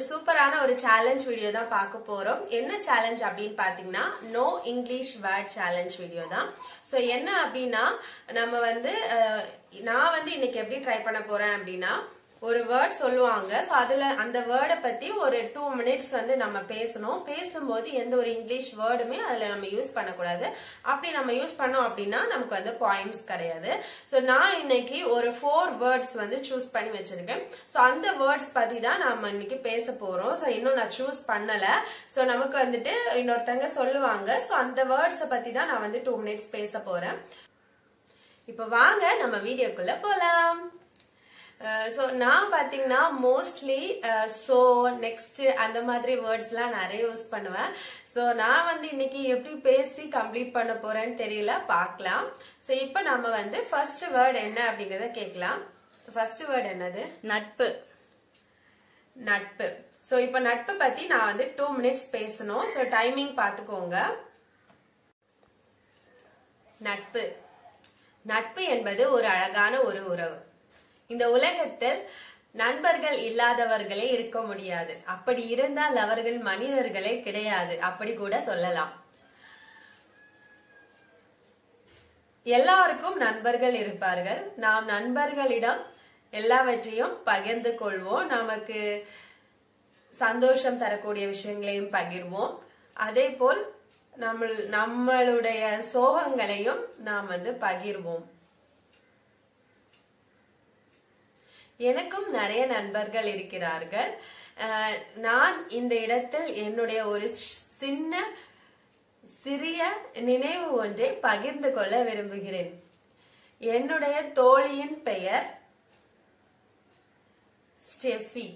சூப்பரான ஒரு challenge video தான் பார்க்க போறோம் என்ன சேலஞ்ச் அப்படின்னு பாத்தீங்கன்னா no English word challenge video தான் சோ என்ன அப்படின்னா நம்ம வந்து அஹ், நான் வந்து இன்னைக்கு எப்படி ட்ரை பண்ண போறேன் அப்படின்னா ஒரு வேர்ட் சொல்லுவாங்க ஸோ அதுல அந்த வேர்டை பத்தி ஒரு டூ மினிட்ஸ் வந்து நம்ம பேசணும் பேசும்போது எந்த ஒரு இங்கிலீஷ் வேர்டுமே அதுல நம்ம யூஸ் பண்ணக்கூடாது அப்படி நம்ம யூஸ் பண்ணோம் அப்படின்னா நமக்கு வந்து பாயிண்ட்ஸ் கிடையாது ஸோ நான் இன்னைக்கு ஒரு ஃபோர் வேர்ட்ஸ் வந்து சூஸ் பண்ணி வச்சிருக்கேன் ஸோ அந்த வேர்ட்ஸ் பத்தி தான் நாம இன்னைக்கு பேச போறோம் ஸோ இன்னும் நான் சூஸ் பண்ணல ஸோ நமக்கு வந்துட்டு இன்னொருத்தங்க சொல்லுவாங்க ஸோ அந்த வேர்ட்ஸை பத்தி தான் நான் வந்து டூ மினிட்ஸ் பேச போறேன் இப்போ வாங்க நம்ம வீடியோக்குள்ள போலாம் ஸோ நான் பார்த்தீங்கன்னா மோஸ்ட்லி ஸோ நெக்ஸ்ட் அந்த மாதிரி வேர்ட்ஸ்லாம் நிறைய யூஸ் பண்ணுவேன் ஸோ நான் வந்து இன்னைக்கு எப்படி பேசி கம்ப்ளீட் பண்ண போறேன்னு தெரியல பார்க்கலாம் ஸோ இப்போ நம்ம வந்து ஃபர்ஸ்ட் வேர்ட் என்ன அப்படிங்கறத கேட்கலாம் ஸோ ஃபர்ஸ்ட் வேர்ட் என்னது நட்பு நட்பு ஸோ இப்போ நட்பு பத்தி நான் வந்து டூ மினிட்ஸ் பேசணும் ஸோ டைமிங் பார்த்துக்கோங்க நட்பு நட்பு என்பது ஒரு அழகான ஒரு உறவு இந்த உலகத்தில் நண்பர்கள் இல்லாதவர்களே இருக்க முடியாது அப்படி இருந்தால் அவர்கள் மனிதர்களே கிடையாது அப்படி கூட சொல்லலாம் எல்லாருக்கும் நண்பர்கள் இருப்பார்கள் நாம் நண்பர்களிடம் எல்லாவற்றையும் பகிர்ந்து கொள்வோம் நமக்கு சந்தோஷம் தரக்கூடிய விஷயங்களையும் பகிர்வோம் அதே போல் நம்ம நம்மளுடைய சோகங்களையும் நாம் வந்து பகிர்வோம் எனக்கும் நிறைய நண்பர்கள் இருக்கிறார்கள் அஹ், நான் இந்த இடத்தில் என்னுடைய ஒரு சி- சின்ன சிறிய நினைவு ஒன்றை பகிர்ந்து கொள்ள விரும்புகிறேன் என்னுடைய தோழியின் பெயர் ஸ்டெஃபி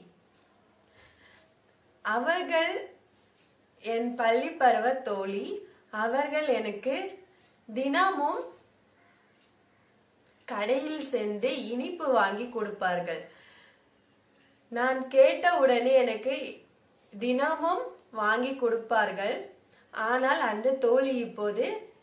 அவர்கள் என் பள்ளி பருவ தோழி அவர்கள் எனக்கு தினமும் கடையில் சென்று இனிப்பு வாங்கி கொடுப்பார்கள் நான் கேட்ட உடனே எனக்கு தினமும் வாங்கி கொடுப்பார்கள் ஆனால் அந்த தோழி இப்போது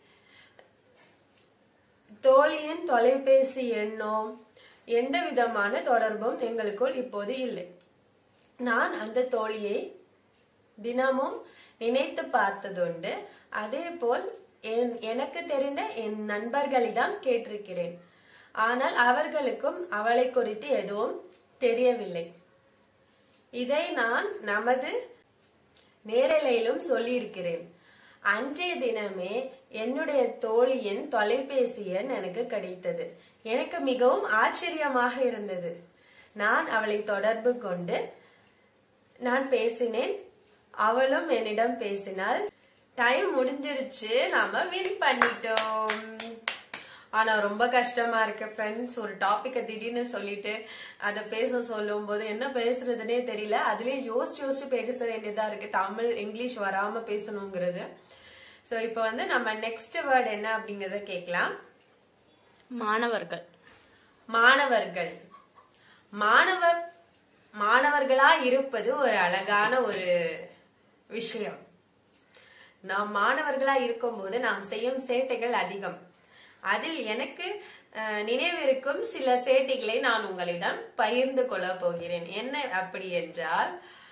தோழியின் தொலைபேசி எண்ணோ எந்த விதமான தொடர்பும் எங்களுக்குள் இப்போது இல்லை நான் அந்த தோழியை தினமும் நினைத்து பார்த்ததுண்டு அதே போல் என் எனக்கு தெரிந்த என் நண்பர்களிடம் கேட்டிருக்கிறேன் ஆனால் அவர்களுக்கும் அவளை குறித்து எதுவும் தெரியவில்லை இதை நான் நமது நேரலையிலும் சொல்லியிருக்கிறேன் அன்றைய தினமே என்னுடைய தோழியின் தொலைபேசி எண் எனக்கு கிடைத்தது எனக்கு மிகவும் ஆச்சரியமாக இருந்தது நான் அவளை தொடர்பு கொண்டு நான் பேசினேன் அவளும் என்னிடம் பேசினாள் டைம் முடிஞ்சிருச்சு நாம வின் பண்ணிட்டோம் ஆனா ரொம்ப கஷ்டமா இருக்கு ஃப்ரெண்ட்ஸ் ஒரு டாபிக்க திடீர்னு சொல்லிட்டு அதை பேச சொல்லும் போது என்ன பேசுறதுனே தெரியல அதுலயும் யோசிச்சு யோசிச்சு பேச வேண்டியதா இருக்கு தமிழ் இங்கிலீஷ் வராம பேசணுங்கிறது சோ இப்போ வந்து நம்ம நெக்ஸ்ட் வேர்ட் என்ன அப்படிங்கறத கேட்கலாம் மாணவர்கள் மாணவர்கள் மாணவர் மாணவர்களா இருப்பது ஒரு அழகான ஒரு விஷயம் நாம் மாணவர்களா இருக்கும்போது நாம் செய்யும் சேட்டைகள் அதிகம் அதில் எனக்கு அஹ், நினைவிருக்கும் சில சேட்டைகளை நான் உங்களிடம் பகிர்ந்து கொள்ள போகிறேன் என்ன அப்படி என்றால்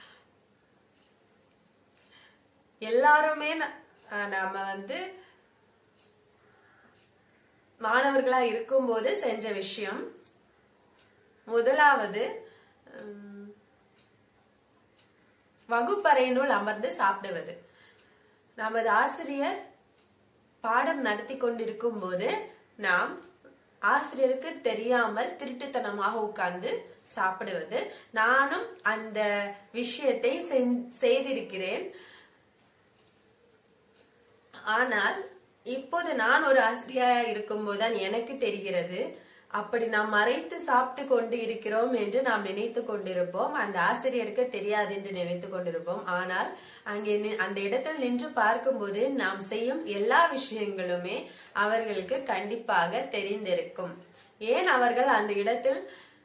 எல்லாருமே ந- அஹ், நாம வந்து மாணவர்களா இருக்கும்போது செஞ்ச விஷயம் முதலாவது உம், வகுப்பறையினுள் அமர்ந்து சாப்பிடுவது நமது ஆசிரியர் பாடம் நடத்தி கொண்டிருக்கும் போது நாம் ஆசிரியருக்கு தெரியாமல் திருட்டுத்தனமாக உட்கார்ந்து சாப்பிடுவது நானும் அந்த விஷயத்தை செஞ்- செய்திருக்கிறேன் ஆனால் இப்போது நான் ஒரு ஆசிரியரா இருக்கும்போதுதான் எனக்கு தெரிகிறது அப்படி நாம் மறைத்து சாப்பிட்டு கொண்டு இருக்கிறோம் என்று நாம் நினைத்து கொண்டிருப்போம் அந்த ஆசிரியருக்கு தெரியாது என்று நினைத்து கொண்டிருப்போம் ஆனால் அங்கே நி- அந்த இடத்தில் நின்று பார்க்கும்போது நாம் செய்யும் எல்லா விஷயங்களுமே அவர்களுக்கு கண்டிப்பாக தெரிந்திருக்கும் ஏன் அவர்கள் அந்த இடத்தில்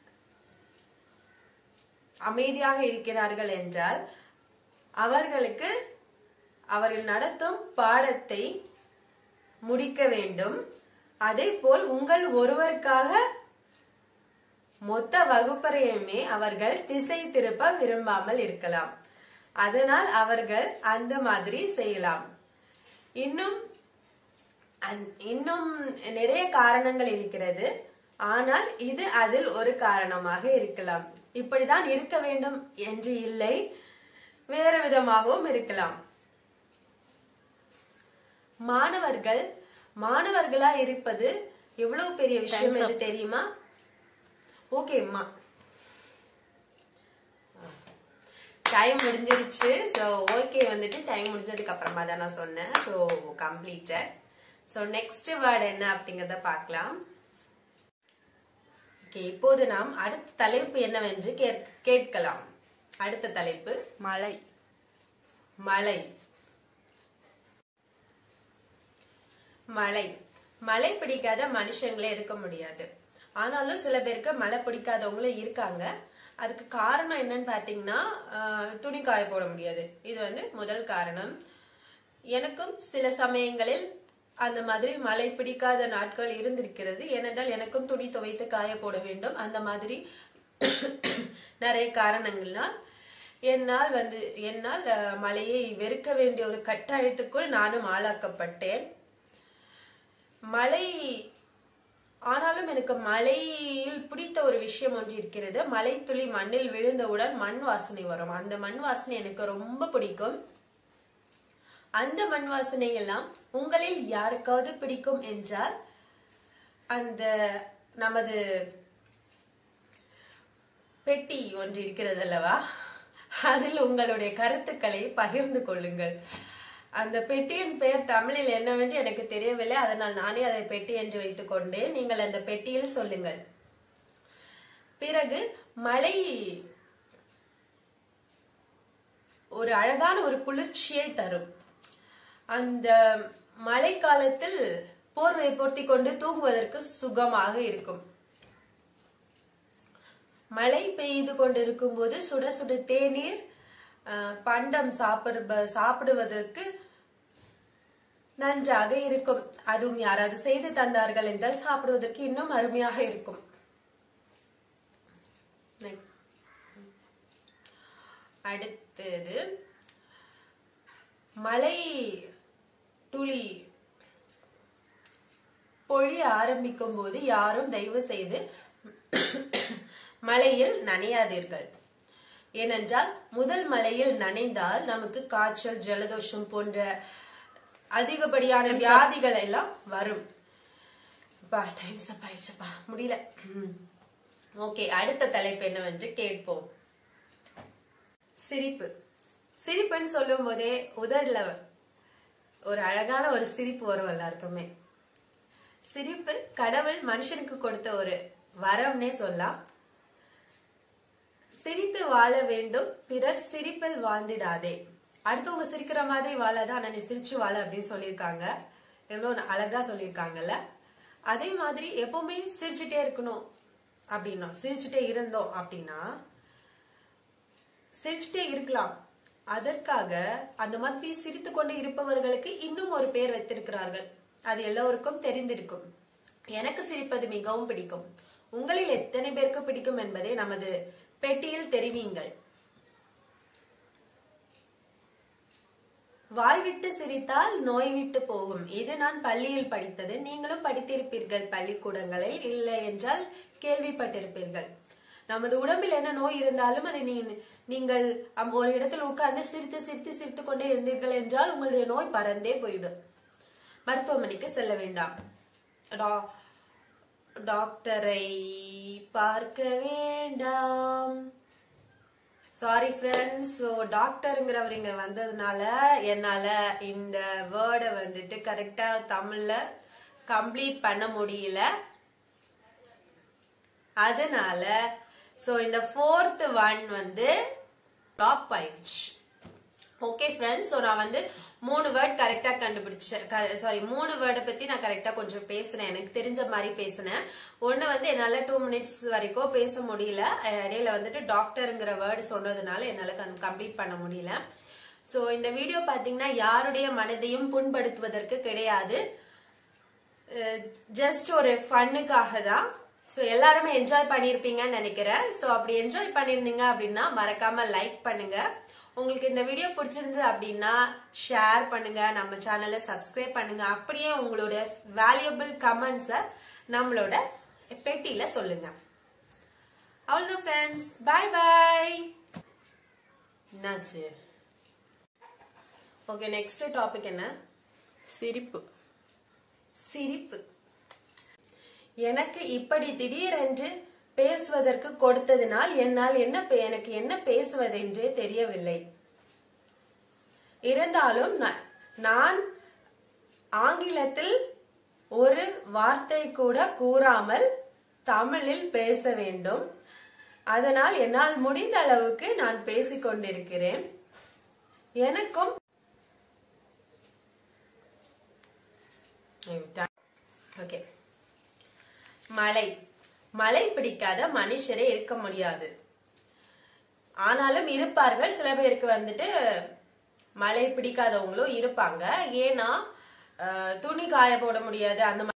அமைதியாக இருக்கிறார்கள் என்றால் அவர்களுக்கு அவர்கள் நடத்தும் பாடத்தை முடிக்க வேண்டும் அதே போல் உங்கள் ஒருவருக்காக மொத்த வகுப்பறையுமே அவர்கள் திசை திருப்ப விரும்பாமல் இருக்கலாம் அதனால் அவர்கள் அந்த மாதிரி செய்யலாம் இன்னும் அந்- இன்னும் நிறைய காரணங்கள் இருக்கிறது ஆனால் இது அதில் ஒரு காரணமாக இருக்கலாம் இப்படிதான் இருக்க வேண்டும் என்று இல்லை வேறு விதமாகவும் இருக்கலாம் மாணவர்கள் மாணவர்களா இருப்பது எவ்வளவு பெரிய விஷயம் என்று தெரியுமா ஓகேம்மா டைம் முடிஞ்சிருச்சு ஸோ ஓகே வந்துட்டு டைம் முடிஞ்சதுக்கு அப்புறமா தான் நான் சொன்னேன் so completed so next word என்ன அப்படிங்கறத பார்க்கலாம் ஓகே இப்போது நாம் அடுத்த தலைப்பு என்னவென்று கேட்- கேட்கலாம் அடுத்த தலைப்பு மலை மழை மழை மழை பிடிக்காத மனுஷங்களே இருக்க முடியாது ஆனாலும் சில பேருக்கு மழை பிடிக்காதவங்களும் இருக்காங்க அதுக்கு காரணம் என்னன்னு பாத்தீங்கன்னா ஆஹ், துணி காய போட முடியாது இது வந்து முதல் காரணம் எனக்கும் சில சமயங்களில் அந்த மாதிரி மழை பிடிக்காத நாட்கள் இருந்திருக்கிறது ஏனென்றால் எனக்கும் துணி துவைத்து காய போட வேண்டும் அந்த மாதிரி நிறைய காரணங்கள்னால் என்னால் வந்து என்னால் அஹ், மழையை வெறுக்க வேண்டிய ஒரு கட்டாயத்துக்குள் நானும் ஆளாக்கப்பட்டேன் மழை ஆனாலும் எனக்கு மழையில் பிடித்த ஒரு விஷயம் ஒன்று இருக்கிறது மழை துளி மண்ணில் விழுந்தவுடன் மண் வாசனை வரும் அந்த மண் வாசனை எனக்கு ரொம்ப பிடிக்கும் அந்த மண் வாசனை எல்லாம் உங்களில் யாருக்காவது பிடிக்கும் என்றால் அந்த நமது பெட்டி ஒன்று இருக்கிறது அல்லவா அதில் உங்களுடைய கருத்துக்களை பகிர்ந்து கொள்ளுங்கள் அந்த பெட்டியின் பெயர் தமிழில் என்னவென்று எனக்கு தெரியவில்லை அதனால் நானே அதை பெட்டி என்று வைத்துக் கொண்டேன் நீங்கள் அந்த பெட்டியில் சொல்லுங்கள் பிறகு மழை ஒரு அழகான ஒரு குளிர்ச்சியை தரும் அந்த மழை காலத்தில் போர்வை போர்த்தி கொண்டு தூங்குவதற்கு சுகமாக இருக்கும் மழை பெய்து கொண்டிருக்கும் போது சுட சுட தேநீர் அஹ், பண்டம் சாப்பிடுவ சாப்பிடுவதற்கு நன்றாக இருக்கும் அதுவும் யாராவது செய்து தந்தார்கள் என்றால் சாப்பிடுவதற்கு இன்னும் அருமையாக இருக்கும் Next. அடுத்தது மழை துளி பொழிய ஆரம்பிக்கும் போது யாரும் தயவு செய்து மழையில் நனையாதீர்கள் ஏனென்றால் முதல் மழையில் நனைந்தால் நமக்கு காய்ச்சல் ஜலதோஷம் போன்ற அதிகப்படியான வியாதிகள் எல்லாம் வரும் அப்பா டைம் அப் ஆயிடுச்சுப்பா முடியல ஓகே அடுத்த தலைப்பு என்னவென்று கேட்போம் சிரிப்பு சிரிப்புன்னு சொல்லும் போதே உதடுல ஒரு அழகான ஒரு சிரிப்பு வரும் எல்லாருக்குமே சிரிப்பு கடவுள் மனுஷனுக்கு கொடுத்த ஒரு வரம்னே சொல்லலாம் சிரித்து வாழ வேண்டும் பிறர் சிரிப்பில் வாழ்ந்திடாதே அடுத்தவங்க சிரிக்கிற மாதிரி வாழாத ஆனா நீ சிரிச்சு வாழ அப்படின்னு சொல்லியிருக்காங்க எவ்வளவு அழகா சொல்லியிருக்காங்கல்ல அதே மாதிரி எப்பவுமே சிரிச்சுட்டே இருக்கணும் அப்படின்னா சிரிச்சுட்டே இருந்தோம் அப்படின்னா சிரிச்சுட்டே இருக்கலாம் அதற்காக அந்த மாதிரி சிரித்து கொண்டு இருப்பவர்களுக்கு இன்னும் ஒரு பேர் வைத்திருக்கிறார்கள் அது எல்லோருக்கும் தெரிந்திருக்கும் எனக்கு சிரிப்பது மிகவும் பிடிக்கும் உங்களில் எத்தனை பேருக்கு பிடிக்கும் என்பதை நமது பெட்டியில் தெரிவியுங்கள் வாய் விட்டு சிரித்தால் நோய் விட்டு போகும் இது நான் பள்ளியில் படித்தது நீங்களும் படித்திருப்பீர்கள் பள்ளிக்கூடங்களில் இல்லை என்றால் கேள்விப்பட்டிருப்பீர்கள் நமது உடம்பில் என்ன நோய் இருந்தாலும் அதை நீ- நீங்கள் அம்- ஒரு இடத்தில் உட்கார்ந்து சிரித்து சிரித்து சிரித்து கொண்டே இருந்தீர்கள் என்றால் உங்களுடைய நோய் பறந்தே போயிடும் மருத்துவமனைக்கு செல்ல வேண்டாம் டா- டாக்டரை பார்க்க வேண்டாம் சாரி ஃப்ரெண்ட்ஸ் ஸோ டாக்டருங்கிறவர் இங்க வந்ததுனால என்னால இந்த வேர்டை வந்துட்டு கரெக்டா தமிழ்ல கம்ப்ளீட் பண்ண முடியல அதனால ஸோ இந்த ஃபோர்த் ஒன் வந்து டாப் ஆயிடுச்சு ஓகே ஃப்ரெண்ட்ஸ் ஸோ நான் வந்து மூணு வேர்ட் கரெக்டா கண்டுபிடிச்சேன் சாரி மூணு வேர்டை பத்தி நான் கரெக்டா கொஞ்சம் பேசினேன் எனக்கு தெரிஞ்ச மாதிரி பேசினேன் ஒண்ணு வந்து என்னால டூ மினிட்ஸ் வரைக்கும் பேச முடியல அஹ் இடையில வந்துட்டு டாக்டருங்கிற வேர்டு சொன்னதுனால என்னால கம்ப்ளீட் பண்ண முடியல ஸோ இந்த வீடியோ பாத்தீங்கன்னா யாருடைய மனதையும் புண்படுத்துவதற்கு கிடையாது ஜஸ்ட் ஒரு ஃபன்னுக்காக தான் ஸோ எல்லாருமே என்ஜாய் பண்ணியிருப்பீங்கன்னு நினைக்கிறேன் ஸோ அப்படி என்ஜாய் பண்ணியிருந்தீங்க அப்படின்னா மறக்காம லைக் பண்ணுங்க உங்களுக்கு இந்த வீடியோ பிடிச்சிருந்தது அப்படின்னா ஷேர் பண்ணுங்க நம்ம சேனலை சப்ஸ்கிரைப் பண்ணுங்க அப்படியே உங்களோட வேல்யூபிள் கமெண்ட்ஸை நம்மளோட பெட்டியில சொல்லுங்க அவ்வளவுதான் ஃப்ரெண்ட்ஸ் பை பாய் என்னாச்சு ஓகே நெக்ஸ்ட் டாபிக் என்ன சிரிப்பு சிரிப்பு எனக்கு இப்படி திடீரென்று பேசுவதற்கு கொடுத்ததினால் என்னால் என்ன பே- எனக்கு என்ன பேசுவதென்றே தெரியவில்லை இருந்தாலும் நா- நான் ஆங்கிலத்தில் ஒரு வார்த்தை கூட கூறாமல் தமிழில் பேச வேண்டும் அதனால் என்னால் முடிந்த அளவுக்கு நான் பேசிக் கொண்டிருக்கிறேன் எனக்கும் ஓகே மழை மழை பிடிக்காத மனுஷரே இருக்க முடியாது ஆனாலும் இருப்பார்கள் சில பேருக்கு வந்துட்டு மழை பிடிக்காதவங்களும் இருப்பாங்க ஏன்னா அஹ், துணி காய போட முடியாது அந்த மாதிரி